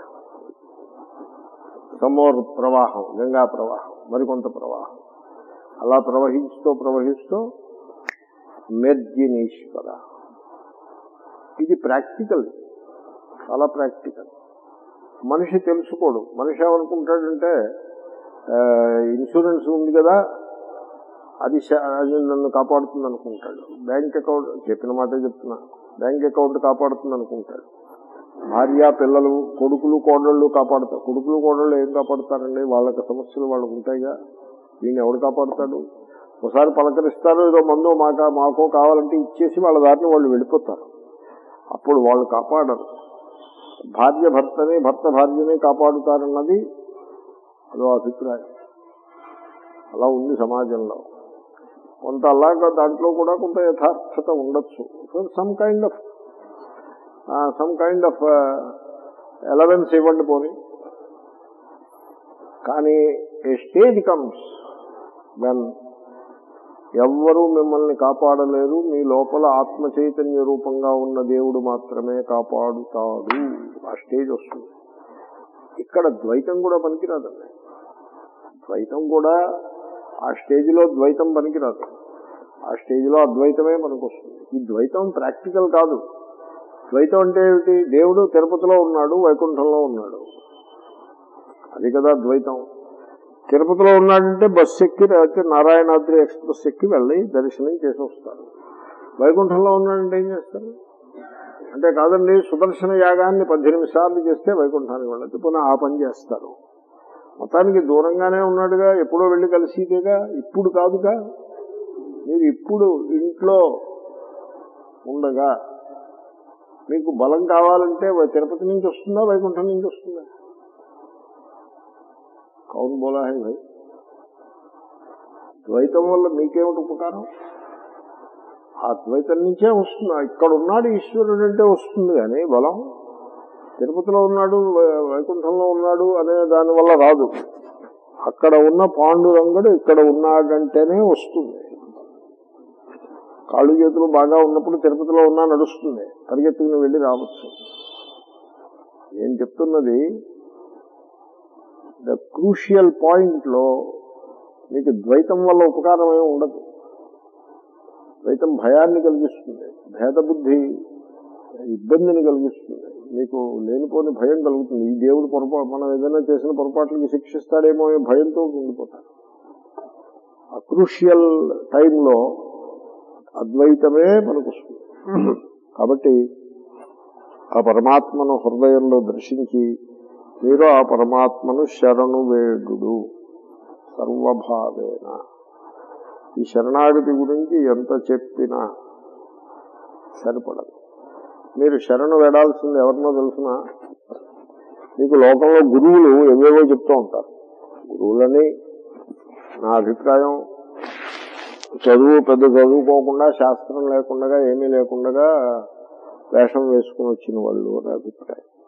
some more ప్రవాహం గంగా ప్రవాహం మరికొంత ప్రవాహం అలా ప్రవహిస్తూ ప్రవహిస్తూ మెర్జినీశ్వర ఇది ప్రాక్టికల్ చాలా ప్రాక్టికల్ మనిషి తెలుసుకోడు మనిషి ఏమనుకుంటాడంటే ఆ, ఇన్సూరెన్స్ ఉంది కదా అది శ- అది నన్ను కాపాడుతుంది అనుకుంటాడు బ్యాంక్ అకౌంట్ చెప్పిన మాటే చెప్తున్నా బ్యాంక్ అకౌంట్ కాపాడుతుంది అనుకుంటాడు భార్య పిల్లలు కొడుకులు కోడళ్ళు కాపాడుతారు కొడుకులు కోడళ్ళు ఏం కాపాడుతారండి వాళ్ళకి సమస్యలు వాళ్ళకు ఉంటాయిగా దీన్ని ఎవడు కాపాడుతాడు ఒకసారి పలకరిస్తారు ఏదో మందో మాక మాకో కావాలంటే ఇచ్చేసి వాళ్ళ దారిని వాళ్ళు వెళ్ళిపోతారు అప్పుడు వాళ్ళు కాపాడరు భార్య భర్తని భర్త భార్యని కాపాడుతారన్నది అదో అభిప్రాయం అలా ఉంది సమాజంలో కొంత అలాగా దాంట్లో కూడా కొంత యథార్థత ఉండొచ్చు some kind of some kind of allowance ఇవ్వండి పోని కానీ ఏ స్టేజ్ కమ్స్ వెన్ ఎవ్వరూ మిమ్మల్ని కాపాడలేరు మీ లోపల ఆత్మ చైతన్య రూపంగా ఉన్న దేవుడు మాత్రమే కాపాడుతాడు ఆ స్టేజ్ వస్తుంది ఇక్కడ ద్వైతం కూడా పనికిరాదండి ద్వైతం కూడా ఆ స్టేజ్లో ద్వైతం పనికిరాదు ఆ స్టేజ్లో అద్వైతమే పనికొస్తుంది ఈ ద్వైతం ప్రాక్టికల్ కాదు ద్వైతం అంటే ఏమిటి దేవుడు తిరుపతిలో ఉన్నాడు వైకుంఠంలో ఉన్నాడు అది కదా ద్వైతం తిరుపతిలో ఉన్నాడంటే బస్సు ఎక్కి లేకపోతే నారాయణాద్రి ఎక్స్ప్రెస్ ఎక్కి వెళ్ళి దర్శనం చేసి వస్తారు వైకుంఠంలో ఉన్నాడంటే ఏం చేస్తారు అంటే కాదండి సుదర్శన యాగాన్ని పద్దెనిమిది సార్లు చేస్తే వైకుంఠానికి వెళ్ళదు పునః ఆ పని చేస్తారు మొత్తానికి దూరంగానే ఉన్నాడుగా ఎప్పుడో వెళ్ళి కలిసిదేగా ఇప్పుడు కాదుగా మీరు ఇప్పుడు ఇంట్లో ఉండగా మీకు బలం కావాలంటే తిరుపతి నుంచి వస్తుందా వైకుంఠం నుంచి వస్తుందా కౌన్ బోలా హై భాయ్ ద్వైతం వల్ల మీకేమిటి ఉపకారం ఆ ద్వైతం నుంచే వస్తుంది ఇక్కడ ఉన్నాడు ఈశ్వరుడు అంటే వస్తుంది కానీ బలం తిరుపతిలో ఉన్నాడు వై- వైకుంఠంలో ఉన్నాడు అనే దాని వల్ల రాదు అక్కడ ఉన్న పాండురంగుడు ఇక్కడ ఉన్నాడంటేనే వస్తుంది కాళ్ళు చేతులు బాగా ఉన్నప్పుడు తిరుపతిలో ఉన్నా నడుస్తుంది పరిగెత్తుకుని వెళ్ళి రావచ్చు నేను చెప్తున్నది ద క్రూషియల్ పాయింట్ లో మీకు ద్వైతం వల్ల ఉపకారం ఏమి ఉండదు ద్వైతం భయాన్ని కలిగిస్తుంది భేద బుద్ధి ఇబ్బందిని కలిగిస్తుంది మీకు లేనిపోని భయం కలుగుతుంది ఈ దేవుడు పొరపాటు మనం ఏదైనా చేసిన పొరపాట్లకి శిక్షిస్తాడేమో అనే భయంతో ఉండిపోతారు ఆ క్రూషియల్ టైంలో అద్వైతమే మనకు వస్తుంది కాబట్టి ఆ పరమాత్మను హృదయంలో దర్శించి మీరు ఆ పరమాత్మను శరణు వేడుడు సర్వభావేన ఈ శరణాగతి గురించి ఎంత చెప్పినా సరిపడదు మీరు శరణు వేడాల్సింది ఎవరినో తెలుసిన మీకు లోకంలో గురువులు ఏవేవో చెప్తూ ఉంటారు గురువులని నా అభిప్రాయం చదువు పెద్ద చదువుకోకుండా శాస్త్రం లేకుండా ఏమీ లేకుండా వేషం వేసుకుని వచ్చిన వాళ్ళు అని అభిప్రాయం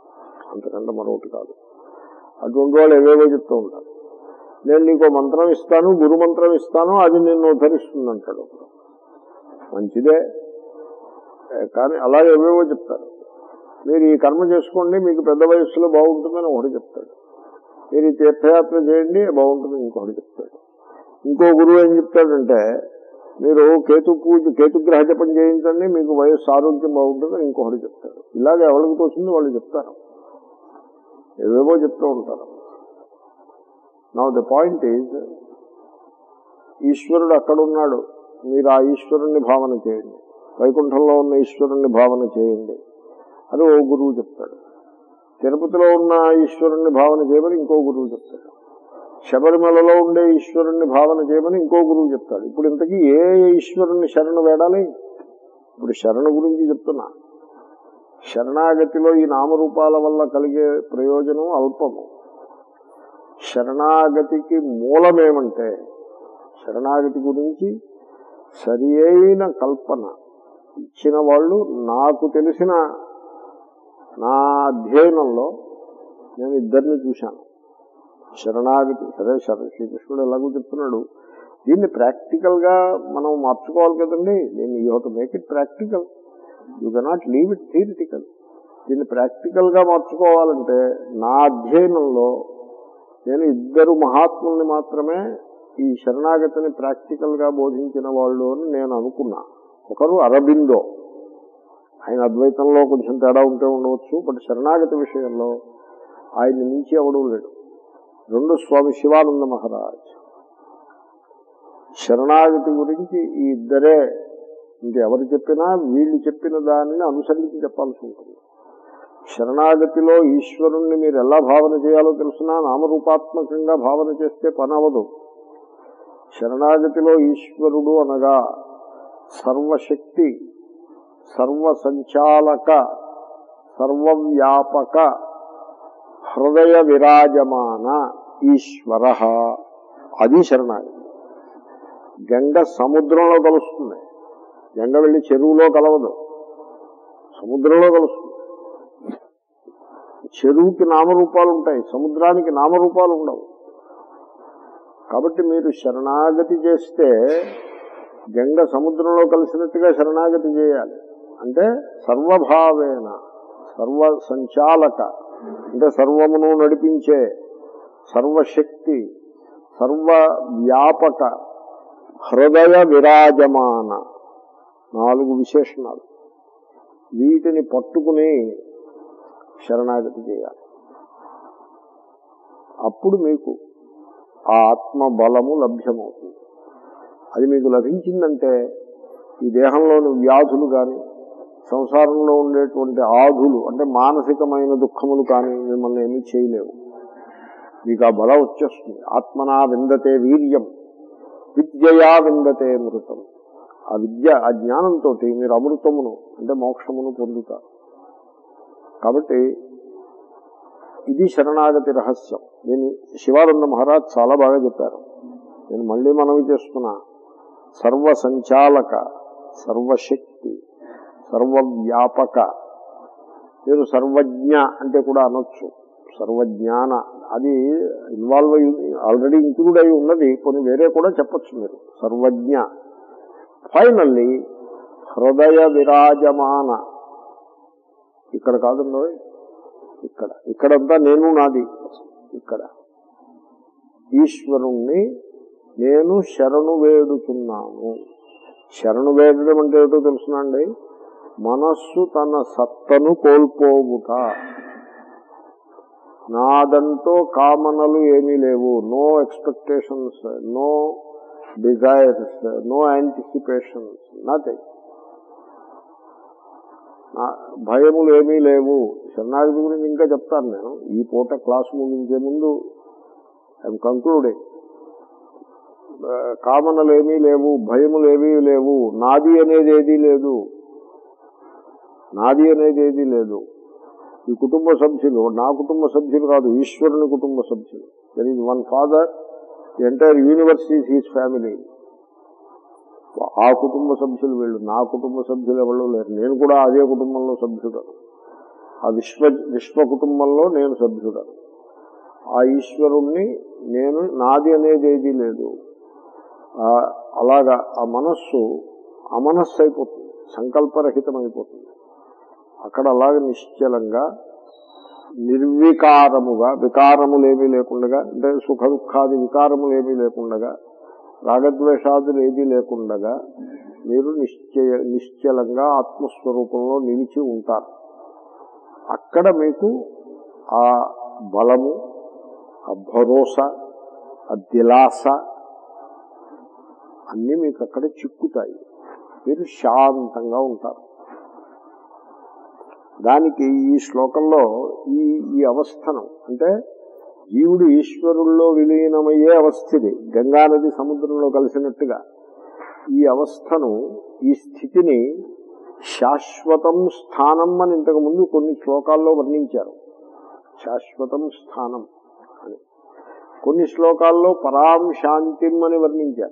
అంతకంటే మరొకటి కాదు అటువంటి వాళ్ళు ఏవేవో చెప్తూ ఉంటారు నేను నీకు మంత్రం ఇస్తాను గురు మంత్రం ఇస్తాను అది నిన్ను ఉద్ధరిస్తుంది అంటాడు ఒకడు. మంచిదే ఏ, కానీ అలాగే ఏవేవో చెప్తారు మీరు ఈ కర్మ చేసుకోండి మీకు పెద్ద వయస్సులో బాగుంటుందని ఒకటి చెప్తాడు మీరు ఈ తీర్థయాత్ర చేయండి బాగుంటుంది ఇంకొకటి చెప్తాడు ఇంకో గురువు ఏం చెప్తాడంటే మీరు కేతు పూజ కేతుగ్రహ జపం చేయించండి మీకు వయస్సు ఆరోగ్యం బాగుంటుందని ఇంకొకటి చెప్తాడు ఇలాగే ఎవరికి తోచింది వాళ్ళు చెప్తారు ఏవేవో చెప్తూ ఉంటారు నా ద పాయింట్ ఈజ్ ఈశ్వరుడు అక్కడ ఉన్నాడు మీరు ఆ ఈశ్వరుణ్ణి భావన చేయండి వైకుంఠంలో ఉన్న ఈశ్వరుణ్ణి భావన చేయండి అని ఓ గురువు చెప్తాడు తిరుపతిలో ఉన్న ఈశ్వరుణ్ణి భావన చేయమని ఇంకో గురువు చెప్తాడు శబరిమలలో ఉండే ఈశ్వరుణ్ణి భావన చేయమని ఇంకో గురువు చెప్తాడు ఇప్పుడు ఇంతకీ ఏ ఈశ్వరుణ్ణి శరణు వేడాలి ఇప్పుడు శరణ గురించి చెప్తున్నా శరణాగతిలో ఈ నామరూపాల వల్ల కలిగే ప్రయోజనం అల్పము శరణాగతికి మూలమేమంటే శరణాగతి గురించి సరి అయిన కల్పన ఇచ్చిన వాళ్ళు నాకు తెలిసిన నా అధ్యయనంలో నేను ఇద్దరిని చూశాను శరణాగతి సరే శర శ్రీకృష్ణుడు ఎలాగో చెప్తున్నాడు దీన్ని ప్రాక్టికల్ గా మనం మార్చుకోవాలి కదండి దీన్ని you have to make it practical you cannot leave it theoretical దీన్ని ప్రాక్టికల్ గా మార్చుకోవాలంటే నా అధ్యయనంలో నేను ఇద్దరు మహాత్ముల్ని మాత్రమే ఈ శరణాగతిని ప్రాక్టికల్ గా బోధించిన వాళ్ళు అని నేను అనుకున్నా ఒకరు అరబిందో ఆయన అద్వైతంలో కొంచెం తేడా ఉంటే ఉండవచ్చు బట్ శరణాగతి విషయంలో ఆయన్ని మించి ఎవడూ లేడు రెండు స్వామి శివానంద మహారాజ్ శరణాగతి గురించి ఈ ఇద్దరే ఇంకెవరు చెప్పినా వీళ్ళు చెప్పిన దానిని అనుసరించి చెప్పాల్సి ఉంటుంది శరణాగతిలో ఈశ్వరుణ్ణి మీరు ఎలా భావన చేయాలో తెలిసినా నామరూపాత్మకంగా భావన చేస్తే పని అవదు శరణాగతిలో ఈశ్వరుడు అనగా సర్వశక్తి సర్వ సంచాలక సర్వవ్యాపక హృదయ విరాజమాన ఈశ్వర అది శరణాగతి గంగ సముద్రంలో కలుస్తుంది గంగ వెళ్ళి చెరువులో కలవదు సముద్రంలో కలుస్తుంది చెరువుకి నామరూపాలు ఉంటాయి సముద్రానికి నామరూపాలు ఉండవు కాబట్టి మీరు శరణాగతి చేస్తే గంగ సముద్రంలో కలిసినట్టుగా శరణాగతి చేయాలి అంటే సర్వభావేన సర్వ సంచాలక అంటే సర్వమును నడిపించే సర్వశక్తి సర్వ వ్యాపక హృదయ విరాజమాన నాలుగు విశేషణాలు వీటిని పట్టుకుని శరణాగతి చేయాలి అప్పుడు మీకు ఆ ఆత్మ బలము లభ్యమవుతుంది అది మీకు లభించిందంటే ఈ దేహంలోని వ్యాధులు కానీ సంసారంలో ఉండేటువంటి ఆధులు అంటే మానసికమైన దుఃఖములు కానీ మిమ్మల్ని ఏమీ చేయలేవు మీకు ఆ బలం వచ్చేస్తుంది ఆత్మనా విందతే వీర్యం విద్యయా విందతే మృతం ఆ విద్య ఆ జ్ఞానంతో మీరు అమృతమును అంటే మోక్షమును పొందుతారు కాబట్టి ఇది శరణాగతి రహస్యం దీన్ని శివానంద మహారాజ్ చాలా బాగా చెప్పారు నేను మళ్ళీ మనవి చేస్తున్నా సర్వ సంచాలక సర్వశక్తి సర్వవ్యాపక మీరు సర్వజ్ఞ అంటే కూడా అనొచ్చు సర్వజ్ఞాన అది ఇన్వాల్వ్ అయి ఆల్రెడీ ఇంక్లూడ్ అయి ఉన్నది కొన్ని వేరే కూడా చెప్పొచ్చు మీరు సర్వజ్ఞ ఫైనల్లీ హృదయ విరాజమాన ఇక్కడ కాదండో ఇక్కడ ఇక్కడంతా నేను నాది ఇక్కడ ఈశ్వరుణ్ణి నేను శరణు వేడుతున్నాను శరణు వేడడం అంటే ఏమిటో తెలుసునండి మనస్సు తన సత్తను కోల్పోవుట నాదంటూ కామనలు ఏమీ లేవు no expectations no desires no anticipations nothing భయములు ఏమీ లేవు శరణాగతి గురించి ఇంకా చెప్తాను నేను ఈ పూట క్లాస్ ముగించే ముందు ఐఎమ్ కంక్లూడింగ్ కామనలు ఏమీ లేవు భయములు ఏమీ లేవు నాది అనేది ఏదీ లేదు నాది అనేది ఏదీ లేదు ఈ కుటుంబ సభ్యులు నా కుటుంబ సభ్యులు కాదు ఈశ్వరుని కుటుంబ సభ్యులు there is one father the entire universe is his family ఆ కుటుంబ సభ్యులు వీళ్ళు నా కుటుంబ సభ్యులు ఎవరు లేరు నేను కూడా అదే కుటుంబంలో సభ్యుడు ఆ విశ్వ విశ్వ కుటుంబంలో నేను సభ్యుడను ఆ ఈశ్వరుణ్ణి నేను నాది అనేది ఏదీ లేదు ఆ, అలాగా ఆ మనస్సు అమనస్సు అయిపోతుంది సంకల్పరహితం అయిపోతుంది అక్కడ అలాగ నిశ్చలంగా నిర్వికారముగా వికారములేమీ లేకుండగా అంటే సుఖ దుఃఖాది వికారములేమీ లేకుండగా రాగద్వేషాదులు ఏదీ లేకుండగా మీరు నిశ్చయ నిశ్చలంగా ఆత్మస్వరూపంలో నిలిచి ఉంటారు అక్కడ మీకు ఆ బలము ఆ భరోసా ఆ దిలాస అన్నీ మీకు అక్కడ చిక్కుతాయి మీరు శాంతంగా ఉంటారు దానికి ఈ శ్లోకంలో ఈ ఈ అవస్థను అంటే జీవుడు ఈశ్వరుల్లో విలీనమయ్యే అవస్థది గంగానది సముద్రంలో కలిసినట్టుగా ఈ అవస్థను ఈ స్థితిని శాశ్వతం స్థానం అని ఇంతకు ముందు కొన్ని శ్లోకాల్లో వర్ణించారు శాశ్వతం స్థానం అని కొన్ని శ్లోకాల్లో పరాం శాంతిం అని వర్ణించారు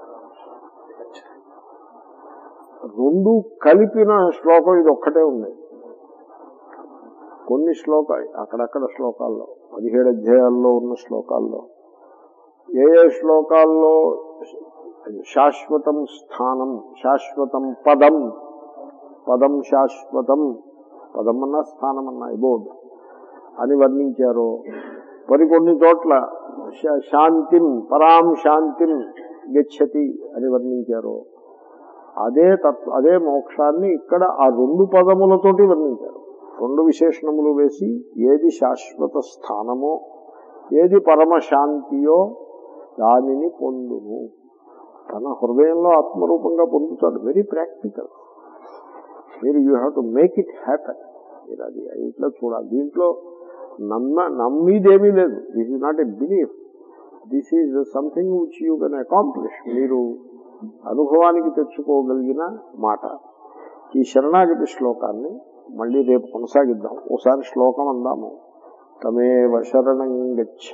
రెండు కలిపిన శ్లోకం ఇది ఒక్కటే ఉంది కొన్ని శ్లోక అక్కడక్కడ శ్లోకాల్లో పదిహేడు అధ్యాయాల్లో ఉన్న శ్లోకాల్లో ఏ ఏ శ్లోకాల్లో శాశ్వతం స్థానం శాశ్వతం పదం పదం శాశ్వతం పదం అన్నా స్థానం అన్నా ఇబోద్ అని వర్ణించారో మరికొన్ని చోట్ల శా- శాంతిం పరాం శాంతిం గచ్చతి అని వర్ణించారో అదే తత్వ అదే మోక్షాన్ని ఇక్కడ ఆ రెండు పదములతోటి వర్ణించారు రెండు విశేషణములు వేసి ఏది శాశ్వత స్థానమో ఏది పరమశాంతియో దానిని పొందును తన హృదయంలో ఆత్మరూపంగా పొందుతాడు వెరీ ప్రాక్టికల్ మీరు you have to make it happen మీరు అది ఇట్లా చూడాలి దీంట్లో నమ్మ నమ్మేదేమీ లేదు this is not a belief this is something which you can accomplish మీరు అనుభవానికి తెచ్చుకోగలిగిన మాట ఈ శరణాగతి శ్లోకాన్ని మళ్ళీ రేపు కొనసాగిద్దాం ఓసారి శ్లోకం అందాము తమేవ శరణం గచ్చ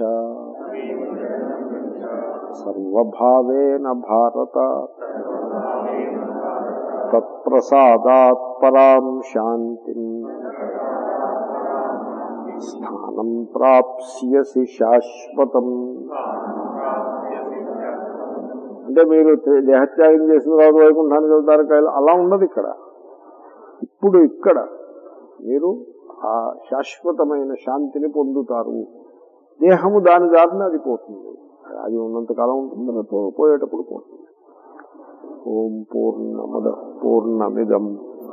సర్వభావేన భారత తత్ప్రసాదాత్ పరాం శాంతి స్థానం ప్రాప్స్యసి శాశ్వతం అంటే మీరు దేహత్యాగం చేసిన తర్వాత వైకుంఠానికి వెళ్తారు కాయలు అలా ఉండదు ఇక్కడ ఇప్పుడు ఇక్కడ మీరు ఆ శాశ్వతమైన శాంతిని పొందుతారు దేహము దాని దారిన అది పోతుంది అది ఉన్నంతకాలం ఉంటుంది అది పో- పోయేటప్పుడు పోతుంది ఓం పూర్ణముద పూర్ణమిదం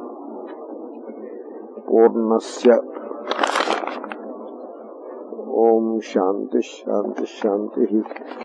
పూర్ణస్య ఓం శాంతి శాంతి శాంతి